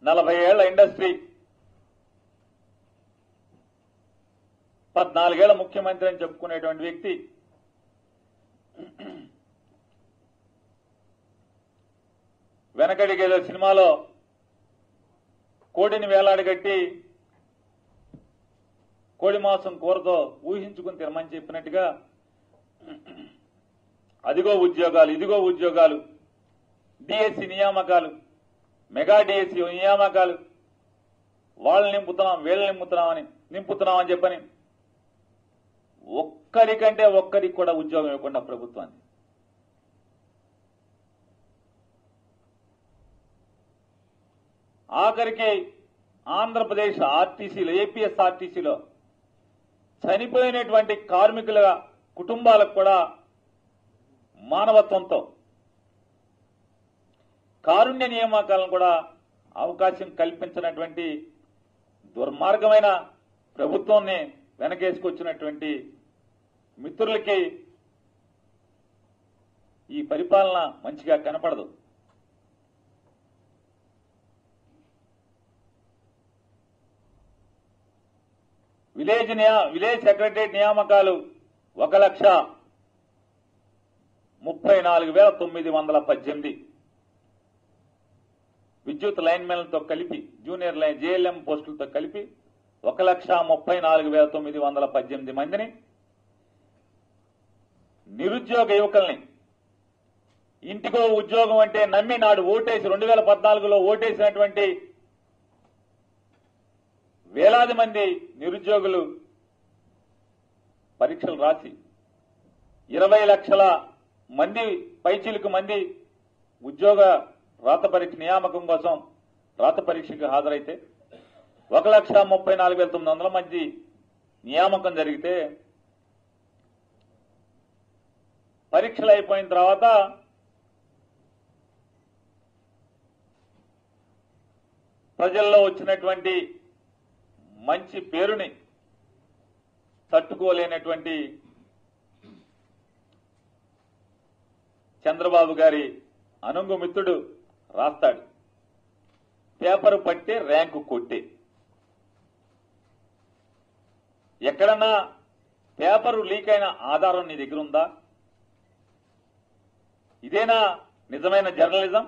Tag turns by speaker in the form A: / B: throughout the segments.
A: నలభై ఏళ్ల ఇండస్ట్రీ పద్నాలుగేళ్ల ముఖ్యమంత్రి అని చెప్పుకునేటువంటి వ్యక్తి వెనకడిగేదో సినిమాలో కోడిని వేలాడగట్టి కోడి మాంసం కూరతో ఊహించుకుని తినమని చెప్పినట్టుగా అదిగో ఉద్యోగాలు ఇదిగో ఉద్యోగాలు డిఎస్సి నియామకాలు మెగా డిఎస్సి నియామకాలు వాళ్ళని నింపుతున్నాం వీళ్ళని నింపుతున్నామని నింపుతున్నామని చెప్పని ఒక్కరికంటే ఒక్కరికి కూడా ఉద్యోగం ఇవ్వకుండా ప్రభుత్వాన్ని ఆఖరికి ఆంధ్రప్రదేశ్ ఆర్టీసీలో ఏపీఎస్ ఆర్టీసీలో చనిపోయినటువంటి కార్మికుల కుటుంబాలకు కూడా మానవత్వంతో కారుణ్య నియామకాలను కూడా అవకాశం కల్పించినటువంటి దుర్మార్గమైన ప్రభుత్వాన్ని వెనకేసుకొచ్చినటువంటి మిత్రులకి ఈ పరిపాలన మంచిగా కనపడదు విలేజ్ నియా విలేజ్ సెక్రటరీ నియామకాలు ఒక లక్ష ముప్పై నాలుగు వేల తొమ్మిది వందల పద్దెనిమిది విద్యుత్ లైన్మెన్లతో కలిపి జూనియర్ లైన్ జేఎల్ఎం పోస్టులతో కలిపి ఒక లక్ష ముప్పై నాలుగు వేల తొమ్మిది వందల పద్దెనిమిది మందిని నిరుద్యోగ యువకుల్ని ఇంటికో ఉద్యోగం అంటే నమ్మి నాడు ఓటేసి రెండు వేల పద్నాలుగులో ఓటేసినటువంటి వేలాది మంది నిరుద్యోగులు పరీక్షలు రాసి ఇరవై లక్షల మంది పైచిలకు మంది ఉద్యోగ రాత పరీక్ష నియామకం కోసం రాత పరీక్షకు హాజరైతే ఒక లక్ష ముప్పై నాలుగు వేల తొమ్మిది వందల మంది నియామకం జరిగితే పరీక్షలు అయిపోయిన తర్వాత ప్రజల్లో వచ్చినటువంటి మంచి పేరుని తట్టుకోలేనటువంటి చంద్రబాబు గారి అనుంగు మిత్రుడు రాస్తాడు పేపరు పట్టే ర్యాంకు కొట్టే ఎక్కడన్నా పేపరు లీక్ అయిన ఆధారం నీ దగ్గర ఉందా ఇదేనా నిజమైన జర్నలిజం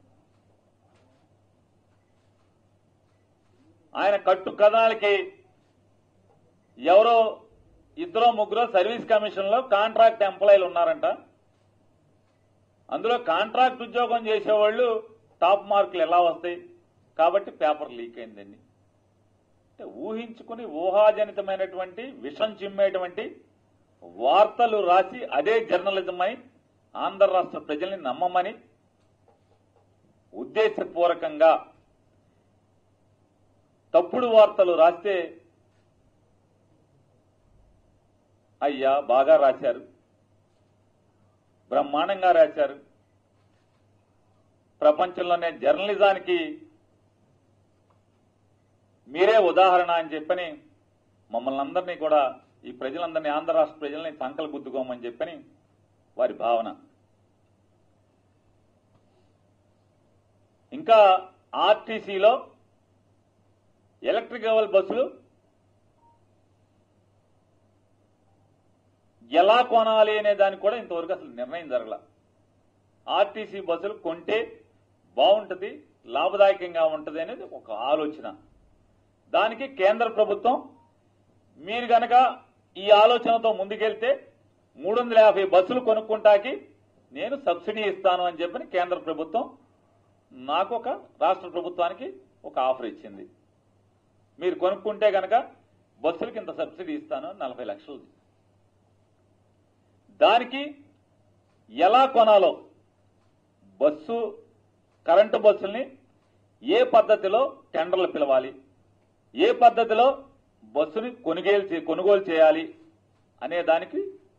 A: ఆయన కట్టు కథనాలకి ఎవరో ఇద్దరో ముగ్గురో సర్వీస్ కమిషన్ లో కాంట్రాక్ట్ ఎంప్లాయీలు ఉన్నారంట అందులో కాంట్రాక్ట్ ఉద్యోగం చేసేవాళ్ళు టాప్ మార్కులు ఎలా వస్తాయి కాబట్టి పేపర్ లీక్ అయిందండి అంటే ఊహించుకుని ఊహాజనితమైనటువంటి విషం చిమ్మేటువంటి వార్తలు రాసి అదే జర్నలిజం అని ఆంధ్ర రాష్ట్ర ప్రజల్ని నమ్మమని ఉద్దేశపూర్వకంగా తప్పుడు వార్తలు రాస్తే అయ్యా బాగా రాశారు బ్రహ్మాండంగా రాశారు ప్రపంచంలోనే జర్నలిజానికి మీరే ఉదాహరణ అని చెప్పని మమ్మల్ని అందరినీ కూడా ఈ ప్రజలందరినీ ఆంధ్ర రాష్ట్ర ప్రజల్ని సంకల్ గుద్దుకోమని చెప్పని వారి భావన ఇంకా ఆర్టీసీలో ఎలక్ట్రికల్ బస్సులు ఎలా కొనాలి అనే దానికి కూడా ఇంతవరకు అసలు నిర్ణయం జరగల ఆర్టీసీ బస్సులు కొంటే బాగుంటుంది లాభదాయకంగా ఉంటుంది అనేది ఒక ఆలోచన దానికి కేంద్ర ప్రభుత్వం మీరు గనక ఈ ఆలోచనతో ముందుకెళ్తే మూడు వందల యాభై బస్సులు కొనుక్కుంటాకి నేను సబ్సిడీ ఇస్తాను అని చెప్పని కేంద్ర ప్రభుత్వం నాకు ఒక రాష్ట్ర ప్రభుత్వానికి ఒక ఆఫర్ ఇచ్చింది మీరు కొనుక్కుంటే గనక బస్సులకి ఇంత సబ్సిడీ ఇస్తాను నలభై లక్షలు దానికి ఎలా కొనాలో బస్సు కరెంటు బస్సుల్ని ఏ పద్ధతిలో టెండర్లు పిలవాలి ఏ పద్ధతిలో బస్సుని కొనుగోలు చే- కొనుగోలు చేయాలి అనే దానికి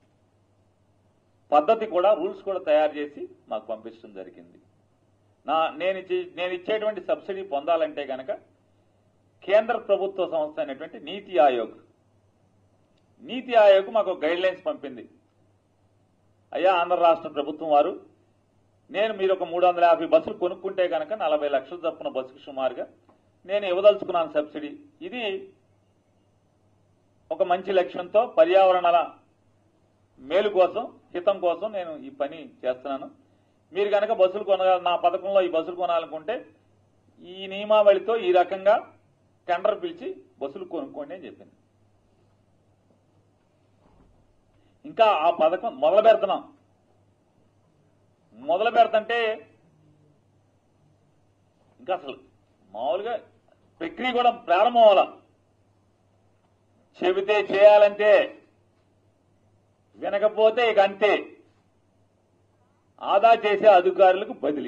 A: పద్ధతి కూడా రూల్స్ కూడా తయారు చేసి మాకు పంపించడం జరిగింది నా నేను ఇచ్చే- నేను ఇచ్చేటువంటి సబ్సిడీ పొందాలంటే గనక కేంద్ర ప్రభుత్వ సంస్థ అయినటువంటి నీతి ఆయోగ్ నీతి ఆయోగ్ మాకు గైడ్ లైన్స్ పంపింది అయ్యా ఆంధ్ర రాష్ట్ర ప్రభుత్వం వారు నేను మీరు ఒక మూడు వందల యాభై బస్సులు కొనుక్కుంటే కనుక నలభై లక్షల చొప్పున బస్సుకు సుమారుగా నేను ఇవ్వదలుచుకున్నాను సబ్సిడీ ఇది ఒక మంచి లక్ష్యంతో పర్యావరణాల మేలు కోసం హితం కోసం నేను ఈ పని చేస్తున్నాను మీరు కనుక బస్సులు కొనగల నా పథకంలో ఈ బస్సులు కొనాలనుకుంటే ఈ నియమావళితో ఈ రకంగా టెండర్ పిలిచి బస్సులు కొనుక్కోండి అని చెప్పింది ఇంకా ఆ పథకం మొదలు పెడుతున్నాం మొదలు పెడతంటే ఇంకా అసలు మామూలుగా ప్రక్రియ కూడా ప్రారంభం అవ్వాల చెబితే చేయాలంటే వినకపోతే ఇక అంతే ఆదా చేసే అధికారులకు బదిలీ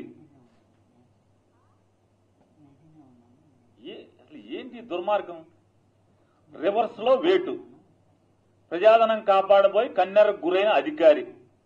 A: ఏ- అసలు ఏంటి దుర్మార్గం రివర్స్ లో వేటు ప్రజాధనం కాపాడబోయి కన్నెరకు గురైన అధికారి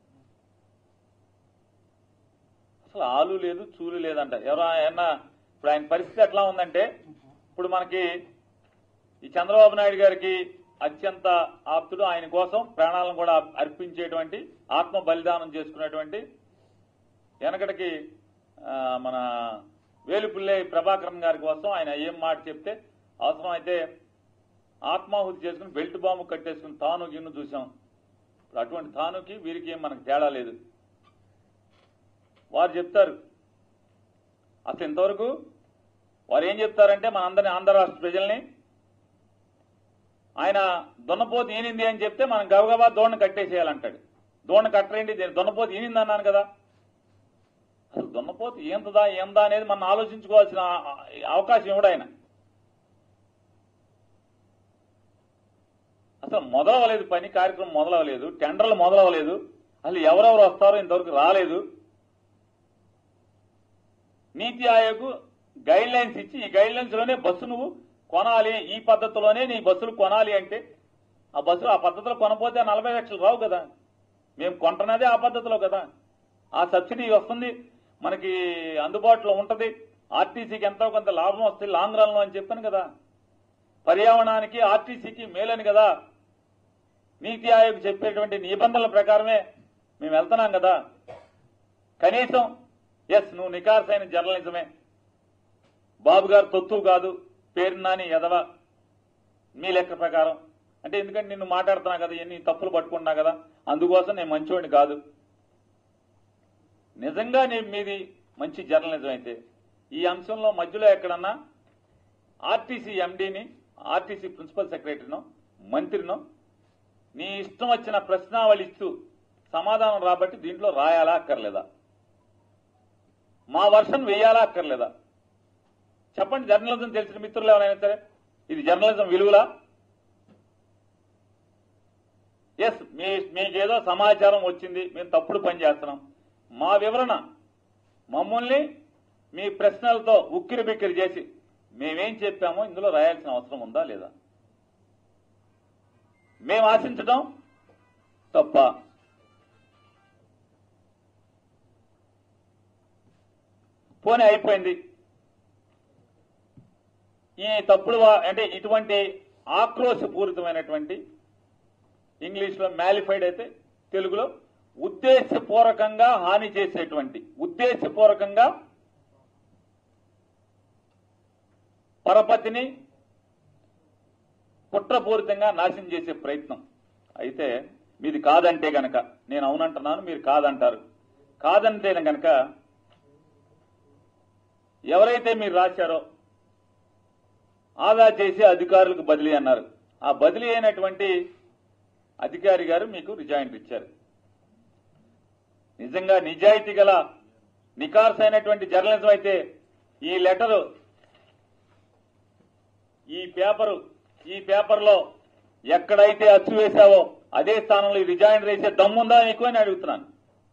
A: అసలు ఆలు లేదు చూలు లేదంట ఎవరు ఏమన్నా ఇప్పుడు ఆయన పరిస్థితి ఎట్లా ఉందంటే ఇప్పుడు మనకి ఈ చంద్రబాబు నాయుడు గారికి అత్యంత ఆప్తుడు ఆయన కోసం ప్రాణాలను కూడా అర్పించేటువంటి ఆత్మ బలిదానం చేసుకునేటువంటి వెనకటికి ఆ, మన వేలుపుల్లే ప్రభాకరన్ గారి కోసం ఆయన ఏం మాట చెప్తే అవసరం అయితే ఆత్మాహుతి చేసుకుని బెల్ట్ బాంబు కట్టేసుకుని తాను గిన్ను చూసాం ఇప్పుడు అటువంటి తానుకి వీరికి ఏం మనకు తేడా లేదు వారు చెప్తారు అసలు ఇంతవరకు వారు ఏం చెప్తారంటే మన అందరిని ఆంధ్ర రాష్ట్ర ప్రజల్ని ఆయన దున్నపోతు ఈనింది అని చెప్తే మనం గబగబా దోణ్ణి కట్టేసేయాలంటాడు దోణ్ణి కట్టరేంటి దీన్ని దున్నపోతు ఈనింది అన్నాను కదా అసలు దున్నపోతు ఏంతదా ఏందా అనేది మనం ఆలోచించుకోవాల్సిన ఆ- ఆ- అవకాశం ఇవ్వడు ఆయన అసలు మొదలవలేదు పని కార్యక్రమం మొదలవలేదు టెండర్లు మొదలవలేదు అసలు ఎవరెవరు వస్తారో ఇంతవరకు రాలేదు నీతి ఆయోగ్ గైడ్ లైన్స్ ఇచ్చి ఈ గైడ్ లైన్స్ లోనే బస్సు నువ్వు కొనాలి ఈ పద్ధతిలోనే నీ బస్సులు కొనాలి అంటే ఆ బస్సులు ఆ పద్ధతిలో కొనపోతే ఆ నలభై లక్షలు రావు కదా మేము కొంటున్నదే ఆ పద్ధతిలో కదా ఆ సబ్సిడీ వస్తుంది మనకి అందుబాటులో ఉంటది ఆర్టీసీకి ఎంతో కొంత లాభం వస్తుంది లాంగ్ రన్ లో అని చెప్పాను కదా పర్యావరణానికి ఆర్టీసీకి మేలని కదా నీతి ఆయోగ్ చెప్పేటువంటి నిబంధనల ప్రకారమే మేము వెళ్తున్నాం కదా కనీసం ఎస్ నువ్వు నికార్సైన జర్నలిజమే బాబు గారు తొత్తు కాదు పేరు నాని ఎదవ మీ లెక్క ప్రకారం అంటే ఎందుకంటే నిన్ను మాట్లాడుతున్నా కదా ఎన్ని తప్పులు పట్టుకున్నా కదా అందుకోసం నేను మంచివాడిని కాదు నిజంగా నేను మీది మంచి జర్నలిజం అయితే ఈ అంశంలో మధ్యలో ఎక్కడన్నా ఆర్టీసీ ఎండీని ఆర్టీసీ ప్రిన్సిపల్ సెక్రటరీనో మంత్రినో నీ ఇష్టం వచ్చిన ప్రశ్నావళి ఇస్తూ సమాధానం రాబట్టి దీంట్లో రాయాలా అక్కర్లేదా మా వర్షన్ వేయాలా అక్కర్లేదా చెప్పండి జర్నలిజం తెలిసిన మిత్రులు ఎవరైనా సరే ఇది జర్నలిజం విలువలా ఎస్ మీ మీకేదో సమాచారం వచ్చింది మేము తప్పుడు పని చేస్తున్నాం మా వివరణ మమ్మల్ని మీ ప్రశ్నలతో ఉక్కిరి బిక్కిరి చేసి మేమేం చెప్పామో ఇందులో రాయాల్సిన అవసరం ఉందా లేదా మేము ఆశించడం తప్ప పోనీ అయిపోయింది ఈ తప్పుడు వా- అంటే ఇటువంటి ఆక్రోశపూరితమైనటువంటి ఇంగ్లీష్ లో మ్యాలిఫైడ్ అయితే తెలుగులో ఉద్దేశపూర్వకంగా హాని చేసేటువంటి ఉద్దేశపూర్వకంగా పరపతిని కుట్రపూరితంగా నాశనం చేసే ప్రయత్నం అయితే మీది కాదంటే గనక నేను అవునంటున్నాను మీరు కాదంటారు కాదంటే గనక ఎవరైతే మీరు రాశారో ఆదా చేసి అధికారులకు బదిలీ అన్నారు ఆ బదిలీ అయినటువంటి అధికారి గారు మీకు రిజాయింట్ ఇచ్చారు నిజంగా నిజాయితీ గల నికార్స్ అయినటువంటి జర్నలిజం అయితే ఈ లెటరు ఈ పేపరు ఈ పేపర్లో ఎక్కడైతే అచ్చు వేశావో అదే స్థానంలో ఈ రిజాయిన్ వేసే దమ్ముందా మీకు అని అడుగుతున్నాను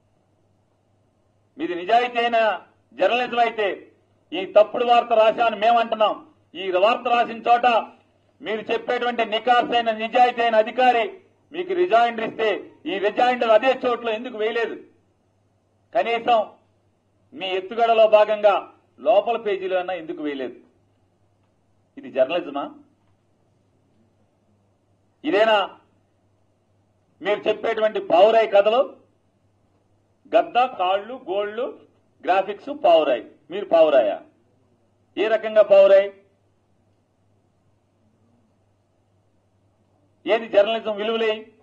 A: మీది నిజాయితీ అయిన జర్నలిజం అయితే ఈ తప్పుడు వార్త రాశాను మేమంటున్నాం ఈ వార్త రాసిన చోట మీరు చెప్పేటువంటి నికార్స్ అయిన నిజాయితీ అయిన అధికారి మీకు రిజాయిండర్ ఇస్తే ఈ రిజాయిండర్ అదే చోట్ల ఎందుకు వేయలేదు కనీసం మీ ఎత్తుగడలో భాగంగా లోపల పేజీలో అన్నా ఎందుకు వేయలేదు ఇది జర్నలిజమా ఇదేనా మీరు చెప్పేటువంటి పావురాయి కథలు గద్ద కాళ్ళు గోళ్లు గ్రాఫిక్స్ పావురాయి మీరు పావురాయా ఏ రకంగా పావురాయి ఏది జర్నలిజం విలువలే